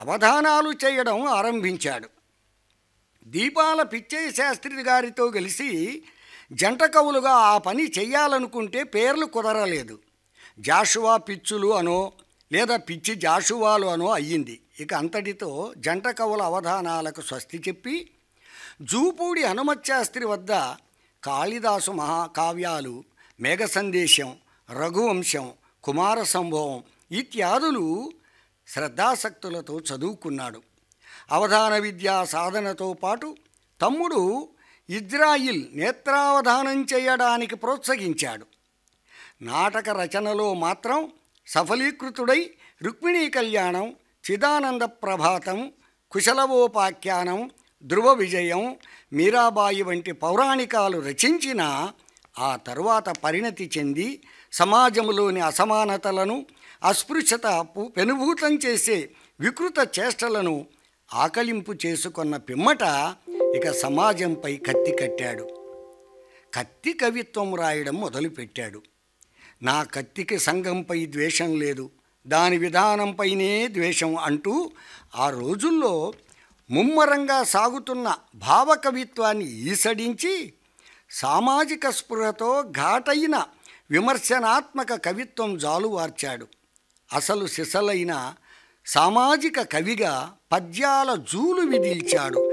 అవధానాలు చేయడం ఆరంభించాడు దీపాల పిచ్చయ్య శాస్త్రి గారితో కలిసి జంట కవులుగా ఆ పని చెయ్యాలనుకుంటే పేర్లు కుదరలేదు జాషువా పిచ్చులు అనో లేదా పిచ్చి జాషువాలు అనో అయ్యింది ఇక అంతటితో జంట కవుల అవధానాలకు స్వస్తి చెప్పి జూపూడి హనుమత్శాస్త్రి వద్ద కాళిదాసు మహాకావ్యాలు మేఘ సందేశం రఘువంశం కుమార సంభవం ఇత్యాదులు శ్రద్ధాసక్తులతో చదువుకున్నాడు అవధాన విద్యా సాధనతో పాటు తమ్ముడు ఇజ్రాయిల్ నేత్రావధానం చేయడానికి ప్రోత్సహించాడు నాటక రచనలో మాత్రం సఫలీకృతుడై రుక్మిణీ కళ్యాణం చిదానంద ప్రభాతం కుశలవోపాఖ్యానం ధ్రువ విజయం మీరాబాయి వంటి పౌరాణికాలు రచించిన ఆ తరువాత పరిణతి చెంది సమాజంలోని అసమానతలను అస్పృశ్యత పు- పెనుభూతం చేసే వికృత చేష్టలను ఆకలింపు చేసుకున్న పిమ్మట ఇక సమాజంపై కత్తి కట్టాడు కత్తి కవిత్వం రాయడం మొదలుపెట్టాడు నా కత్తికి సంఘంపై ద్వేషం లేదు దాని విధానంపైనే ద్వేషం అంటూ ఆ రోజుల్లో ముమ్మరంగా సాగుతున్న భావకవిత్వాన్ని ఈసడించి సామాజిక స్పృహతో ఘాటైన విమర్శనాత్మక కవిత్వం జాలువార్చాడు అసలు సిసలైన సామాజిక కవిగా పద్యాల జూలు విదిల్చాడు